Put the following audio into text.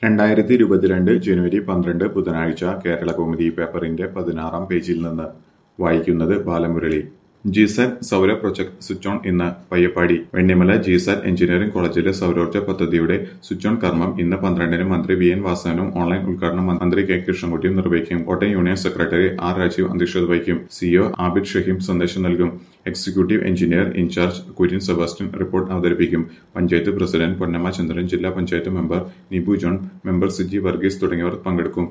രണ്ടായിരത്തി ഇരുപത്തിരണ്ട് ജനുവരി പന്ത്രണ്ട് ബുധനാഴ്ച കേരളകൗമുദി പേപ്പറിന്റെ പതിനാറാം പേജിൽ നിന്ന് വായിക്കുന്നത് ബാലമുരളി ജിസാറ്റ് സൗര പ്രൊജക്ട് സ്വിച്ച് ഓൺ ഇന്ന് പയ്യപ്പാടി വെണ്ണിമല ജിസാറ്റ് എഞ്ചിനീയറിംഗ് കോളേജിലെ സൗരോർജ്ജ പദ്ധതിയുടെ സ്വിച്ച് ഓൺ കർമ്മം ഇന്ന് പന്ത്രണ്ടിന് മന്ത്രി വി എൻ വാസവനും ഓൺലൈൻ ഉദ്ഘാടനം മന്ത്രി കെ കൃഷ്ണൻകുട്ടിയും നിർവഹിക്കും Kottayam union secretary R Rajeev അധ്യക്ഷത വഹിക്കും സിഒ ആബിദ് ഷഹീം സന്ദേശം നൽകും executive engineer incharge Kurian Sebastian report അവതരിപ്പിക്കും പഞ്ചായത്ത് പ്രസിഡന്റ് പൊന്നമ്മ ചന്ദ്രൻ ജില്ലാ panchayat member Nibu John member Siji Varghese തുടങ്ങിയവർ പങ്കെടുക്കും